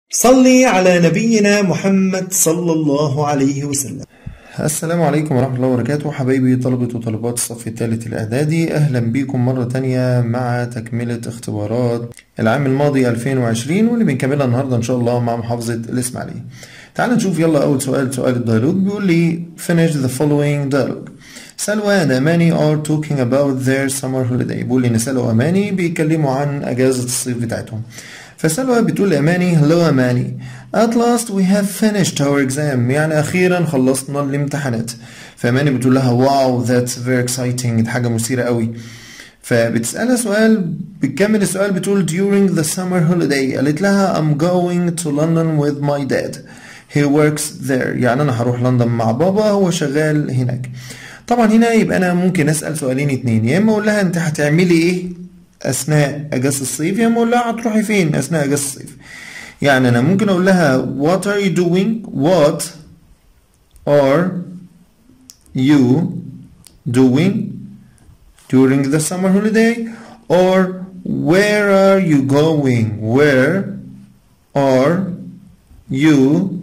صلي على نبينا محمد صلى الله عليه وسلم السلام عليكم ورحمة الله وبركاته حبايبي طلبة وطالبات الصف الثالث الإعدادي أهلا بيكم مرة تانية مع تكملة اختبارات العام الماضي 2020 واللي بنكملها النهاردة إن شاء الله مع محافظة الإسماعيلية تعال نشوف يلا أول سؤال سؤال الديالوج بيقول لي finish the following dialogue سلوى and أماني are talking about their summer holiday بيقول لي إن سلوى وأماني بيتكلموا عن أجازة الصيف بتاعتهم فسلوى بتقول لأماني hello أماني at last we have finished our exam يعني أخيرا خلصنا الامتحانات فأماني بتقول لها واو that's very exciting دي حاجة مثيرة قوي فبتسألها سؤال بتكمل السؤال بتقول during the summer holiday قالت لها I'm going to London with my dad he works there يعني أنا هروح لندن مع بابا هو شغال هناك طبعا هنا يبقى أنا ممكن أسأل سؤالين اتنين يا إما أقول لها أنت هتعملي إيه أثناء أجازة الصيف يا إما أقول لها هتروحي فين أثناء أجازة الصيف يعني أنا ممكن أقول لها what are you doing what are you doing during the summer holiday or where are you going where are you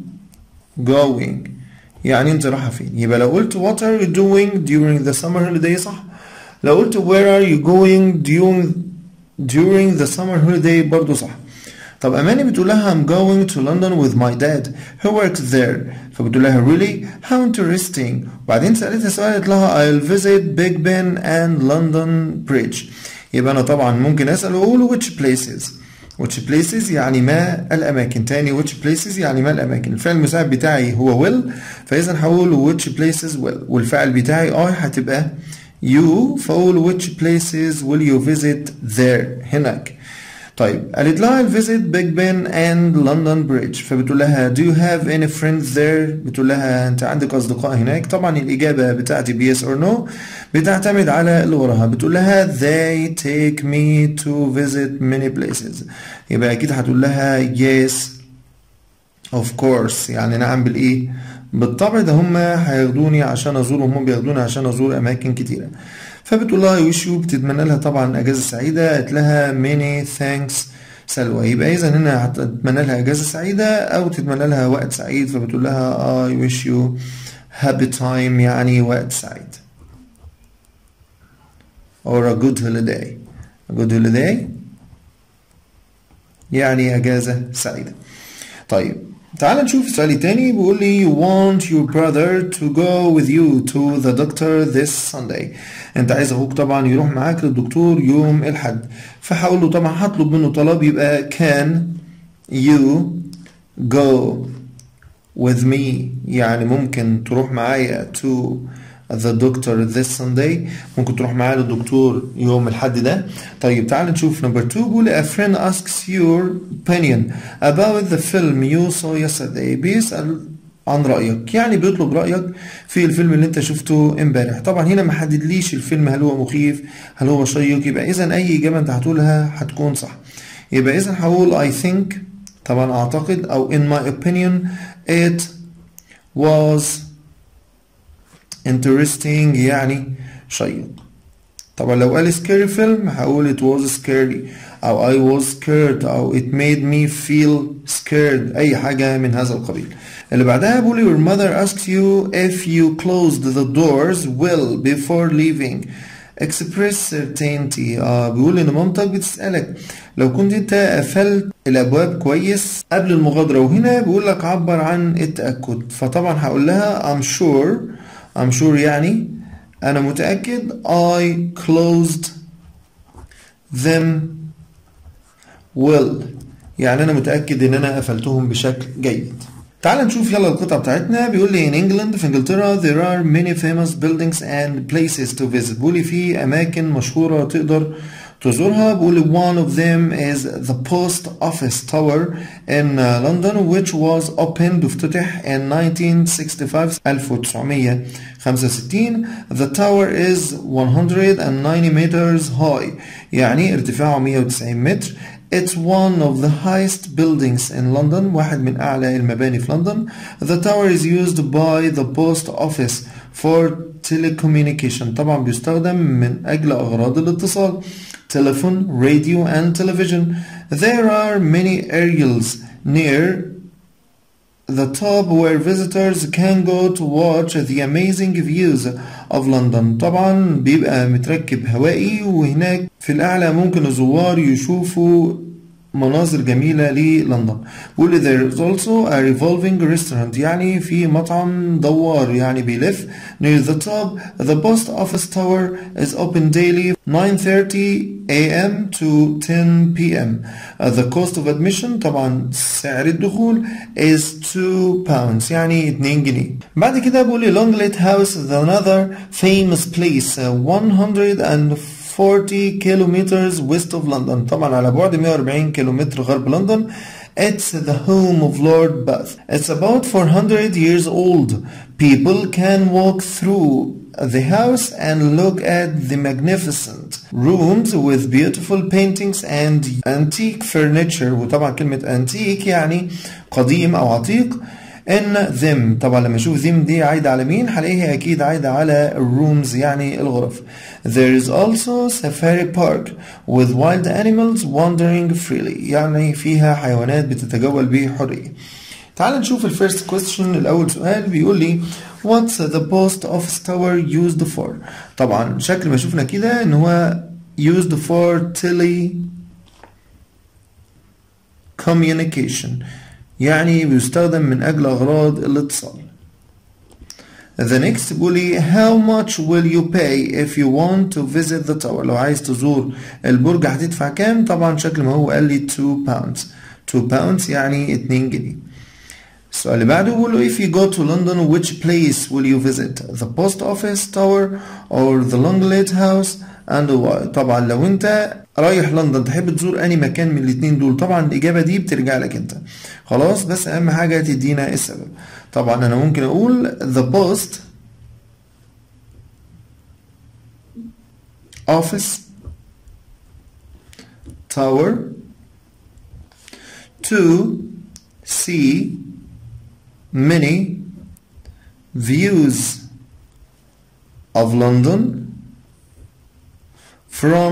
going يعني انت رايحة فين يبقى لو قلت what are you doing during the summer holiday صح لو قلت where are you going during during the summer holiday برضو صح طب أماني بتقول لها I'm going to London with my dad he works there فبتقول لها really how interesting وبعدين سألتها سؤال قالت لها I'll visit Big Ben and London Bridge يبقى أنا طبعا ممكن أسأل وأقول which places which places يعني ما الأماكن تاني which places يعني ما الأماكن الفعل المساعد بتاعي هو will فإذا هقول which places will والفعل بتاعي I هتبقى you فأقول which places will you visit there هناك طيب قالت لها I'll visit Big Ben and London Bridge فبتقول لها do you have any friends there بتقول لها انت عندك اصدقاء هناك طبعا الاجابه بتاعتي yes or no بتعتمد على اللي وراها بتقول لها they take me to visit many places يبقى اكيد هتقول لها yes of course يعني نعم بالايه بالطبع ده هم هياخدوني عشان ازورهم هم بياخدوني عشان ازور اماكن كتيره فبتقول لها وش يو بتتمنى لها طبعا اجازه سعيده قالت لها many thanks سلوى يبقى اذا هنا هتتمنى لها اجازه سعيده او تتمنى لها وقت سعيد فبتقول لها I wish you happy time يعني وقت سعيد or a good holiday a good holiday يعني اجازه سعيده طيب تعال نشوف سؤال تاني بيقول لي you want your brother to go with you to the doctor this Sunday انت عايز اخوك طبعا يروح معاك للدكتور يوم الحد فهقول له طبعا هطلب منه طلب يبقى can you go with me يعني ممكن تروح معايا to the doctor this Sunday ممكن تروح معايا للدكتور يوم الحد ده طيب تعال نشوف نمبر 2 بيقول a friend asks your opinion about the film you saw yesterday بيسأل عن رأيك يعني بيطلب رأيك في الفيلم اللي انت شفته امبارح طبعا هنا ما حددليش الفيلم هل هو مخيف هل هو شيق يبقى اذا اي اجابة انت هتقولها هتكون صح يبقى اذا هقول I think طبعا اعتقد او in my opinion it was interesting يعني شيق طبعا لو قال scary film هقول it was scary او I was scared او it made me feel scared اي حاجة من هذا القبيل اللي بعدها بيقول your mother asks you if you closed the doors well before leaving express certainty اه بيقول ان مامتك بتسألك لو كنت انت قفلت الابواب كويس قبل المغادرة وهنا بيقول لك عبر عن التأكد فطبعا هقول لها I'm sure I'm sure يعني أنا متأكد I closed them well يعني أنا متأكد إن أنا قفلتهم بشكل جيد تعال نشوف يلا القطعة بتاعتنا بيقول لي in England في انجلترا there are many famous buildings and places to visit بيقول لي في أماكن مشهورة تقدر تزورها بيقول one of them is the post office tower in London which was opened افتتح in 1965 1965 the tower is 190 meters high يعني ارتفاعه 190 متر It's one of the highest buildings in London واحد من أعلى المباني في لندن The tower is used by the post office for telecommunication طبعا بيستخدم من أجل أغراض الاتصال telephone, radio and television There are many aerials near the top where visitors can go to watch the amazing views of London طبعا بيبقى متركب هوائي وهناك في الأعلى ممكن الزوار يشوفوا مناظر جميلة للندن بيقول there is also a revolving restaurant يعني في مطعم دوار يعني بيلف near the top the post office tower is open daily 9:30 a.m. to 10 p.m. Uh, the cost of admission طبعا سعر الدخول is 2 pounds يعني 2 جنيه بعد كده بيقول لي Longlet House is another famous place uh, 140 kilometers west of London طبعا على بعد 140 كيلومتر غرب لندن It's the home of Lord Bath. It's about 400 years old. People can walk through the house and look at the magnificent rooms with beautiful paintings and antique furniture وطبعا كلمة antique يعني قديم أو عتيق ان them طبعا لما اشوف them دي عايدة على مين هلاقيها اكيد عايدة على الرومز يعني الغرف there is also safari park with wild animals wandering freely يعني فيها حيوانات بتتجول بحرية تعال نشوف الفيرست question الاول سؤال بيقول لي what's the post office tower used for طبعا شكل ما شفنا كده ان هو used for tele communication يعني بيستخدم من أجل أغراض الاتصال. The next بيقول لي how much will you pay if you want to visit the tower لو عايز تزور البرج هتدفع كام؟ طبعا شكل ما هو قال لي 2 pounds 2 pounds يعني 2 جنيه. السؤال اللي بعده بيقول له if you go to London which place will you visit? The post office tower or the Longlet house and why؟ طبعا لو انت رايح لندن تحب تزور اني مكان من الاتنين دول طبعا الاجابه دي بترجع لك انت خلاص بس اهم حاجه تدينا السبب طبعا انا ممكن اقول the post office tower to see many views of London from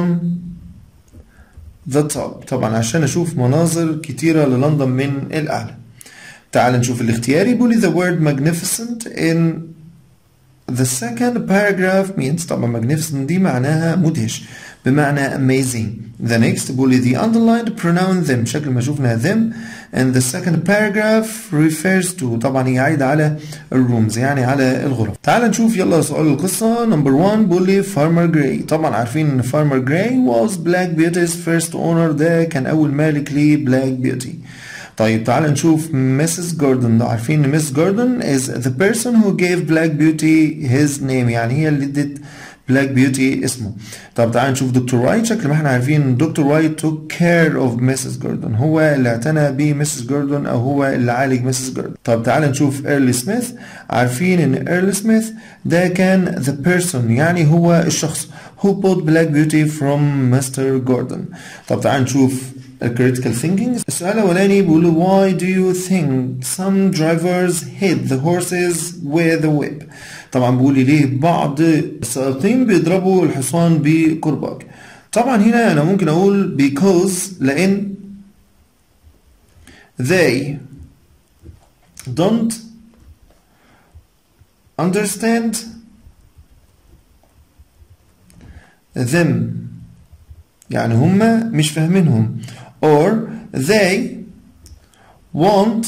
the top طبعا عشان اشوف مناظر كتيرة للندن من الاعلى تعال نشوف الاختياري بيقول the word magnificent in the second paragraph means طبعا magnificent دي معناها مدهش بمعنى amazing the next بيقول the underlined pronoun them شكل ما شفنا them and the second paragraph refers to طبعا هي عايدة على الرooms يعني على الغرف تعال نشوف يلا سؤال القصة number one بيقول لي farmer gray طبعا عارفين ان farmer gray was black beauty's first owner ده كان اول مالك ل black beauty طيب تعال نشوف Mrs. Gordon عارفين ان Miss Gordon is the person who gave Black Beauty his name يعني هي اللي ادت بلاك بيوتي اسمه طب تعال نشوف دكتور وايت شكل ما احنا عارفين دكتور وايت took care of Mrs. Gordon هو اللي اعتنى بمسز جوردون او هو اللي عالج مسز جوردون طب تعال نشوف ايرلي سميث عارفين ان ايرلي سميث ده كان the person يعني هو الشخص who bought black beauty from Mr. Gordon طب تعال نشوف critical thinking السؤال الأولاني بيقول why do you think some drivers hit the horses with a whip طبعا بيقول لي ليه بعض السائقين بيضربوا الحصان بكرباج طبعا هنا أنا ممكن أقول because لأن they don't understand them يعني هم مش فاهمينهم or they want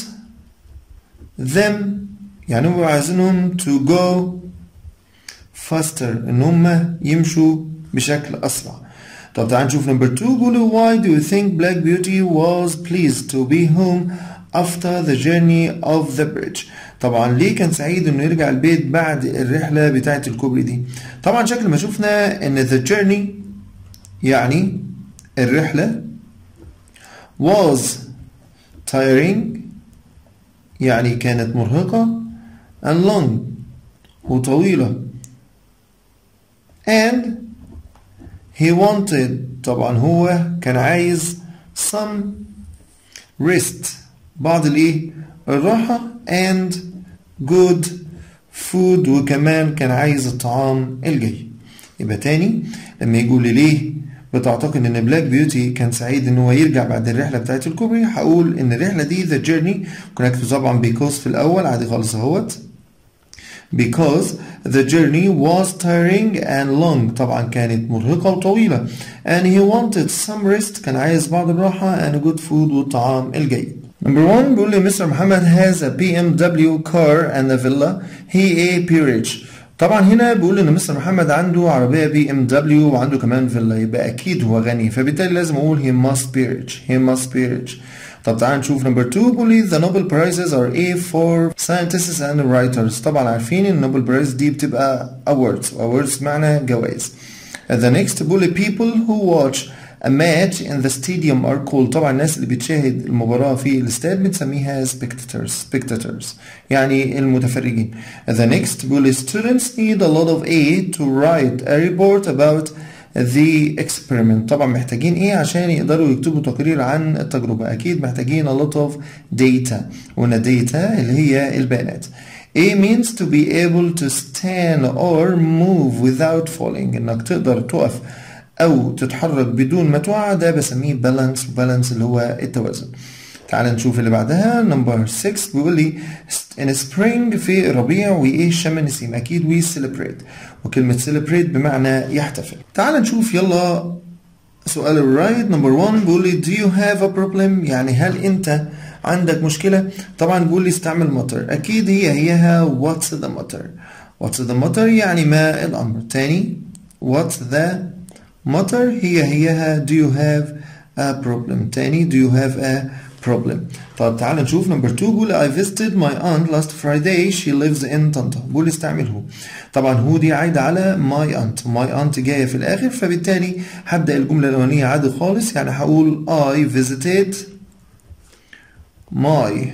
them يعني هم عايزينهم to go faster ان هم يمشوا بشكل اسرع طب تعال نشوف نمبر 2 بيقولوا why do you think Black Beauty was pleased to be home after the journey of the bridge طبعا ليه كان سعيد انه يرجع البيت بعد الرحله بتاعه الكوبري دي طبعا شكل ما شفنا ان the journey يعني الرحله was tiring يعني كانت مرهقة and long وطويلة and he wanted طبعا هو كان عايز some rest بعض الايه الراحة and good food وكمان كان عايز الطعام الجيد يبقى تاني لما يقول لي ليه بتعتقد ان بلاك بيوتي كان سعيد ان هو يرجع بعد الرحله بتاعت الكوبري هقول ان الرحله دي ذا جيرني ممكن اكتب طبعا because في الاول عادي خالص اهوت because the journey was tiring and long طبعا كانت مرهقة وطويلة and he wanted some rest كان عايز بعض الراحة and good food والطعام الجيد Number one بيقول لي مستر محمد has a BMW car and a villa he a peerage طبعا هنا بيقول ان مستر محمد عنده عربيه بي ام دبليو وعنده كمان فيلا يبقى اكيد هو غني فبالتالي لازم اقول he must be rich he must be rich طب تعال نشوف نمبر 2 بيقول لي the Nobel prizes are A for scientists and writers طبعا عارفين ان النوبل برايز دي بتبقى awards awards معنى جوائز the next بيقول لي people who watch a match in the stadium are called طبعا الناس اللي بتشاهد المباراة في الاستاد بنسميها spectators spectators يعني المتفرجين the next بيقول students need a lot of A to write a report about the experiment طبعا محتاجين ايه عشان يقدروا يكتبوا تقرير عن التجربة اكيد محتاجين a lot of data وقلنا data اللي هي البيانات A means to be able to stand or move without falling انك تقدر تقف او تتحرك بدون ما تقع ده بسميه بالانس بالانس اللي هو التوازن تعال نشوف اللي بعدها نمبر 6 بيقول لي in spring في الربيع وايه شم النسيم اكيد وي celebrate وكلمة celebrate بمعنى يحتفل تعال نشوف يلا سؤال الرايت نمبر 1 بيقول لي do you have a problem يعني هل انت عندك مشكلة طبعا بيقول لي استعمل مطر اكيد هي هيها what's the matter what's the matter يعني ما الامر تاني what's the matter هي هيها do you have a problem تاني do you have a problem طب تعال نشوف نمبر 2 بيقول I visited my aunt last Friday she lives in طنطا بيقول استعمل هو طبعا هو دي عايدة على my aunt my aunt جاية في الآخر فبالتالي هبدأ الجملة الأولانية عادي خالص يعني هقول I visited my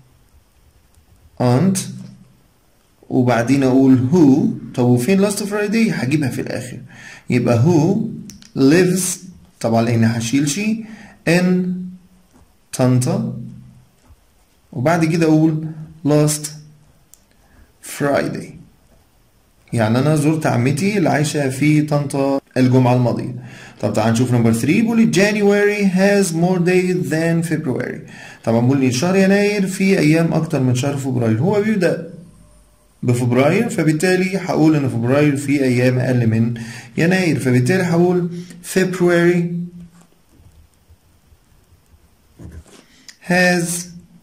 aunt وبعدين أقول who طب وفين last Friday هجيبها في الآخر يبقى who lives طبعا لأن هشيل شي in طنطا وبعد كده أقول last Friday يعني أنا زرت عمتي اللي عايشة في طنطا الجمعة الماضية طب تعال نشوف نمبر 3 بيقول January has more days than February طبعا بيقول لي شهر يناير في أيام أكتر من شهر فبراير هو بيبدأ بفبراير فبالتالي هقول ان فبراير فيه ايام اقل من يناير فبالتالي هقول February has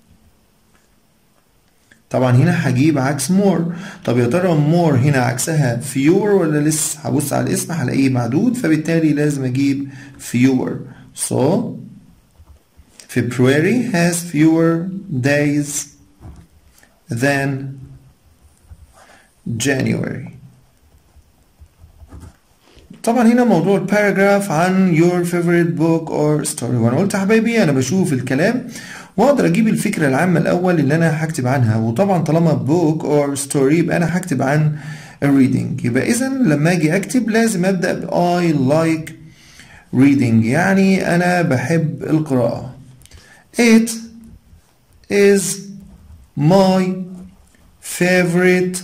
طبعا هنا هجيب عكس more طب يا ترى more هنا عكسها fewer ولا لسه هبص على الاسم هلاقيه معدود فبالتالي لازم اجيب fewer so February has fewer days than January طبعا هنا موضوع الباراجراف عن your favorite book or story وانا قلت يا حبايبي انا بشوف الكلام واقدر اجيب الفكره العامه الاول اللي انا هكتب عنها وطبعا طالما book or story يبقى انا هكتب عن reading يبقى اذا لما اجي اكتب لازم ابدا ب I like reading يعني انا بحب القراءه it is my favorite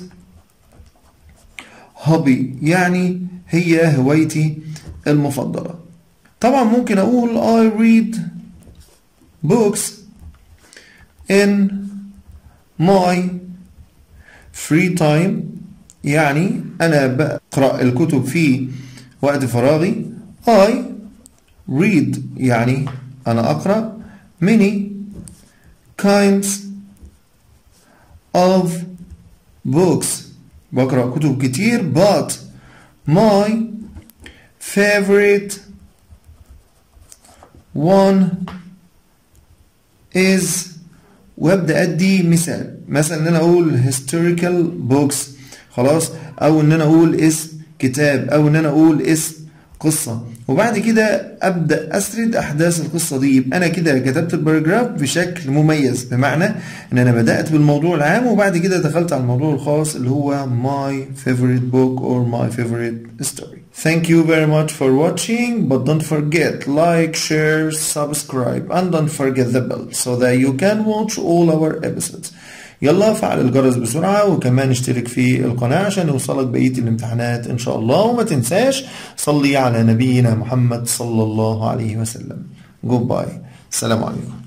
hobby يعني هي هوايتي المفضلة طبعا ممكن أقول I read books in my free time يعني أنا بقرأ الكتب في وقت فراغي I read يعني أنا أقرأ many kinds of books بقرأ كتب كتير but my favorite one is وابدا ادي مثال مثلا ان انا اقول historical books خلاص او ان انا اقول اسم كتاب او ان انا اقول اسم قصة وبعد كده ابدا اسرد احداث القصة دي يبقى انا كده كتبت الباراجراف بشكل مميز بمعنى ان انا بدات بالموضوع العام وبعد كده دخلت على الموضوع الخاص اللي هو my favorite book or my favorite story Thank you very much for watching but don't forget like share subscribe and don't forget the bell so that you can watch all our episodes يلا فعل الجرس بسرعة وكمان اشترك في القناة عشان يوصلك بقية الامتحانات إن شاء الله وما تنساش صلي على نبينا محمد صلى الله عليه وسلم جود باي السلام عليكم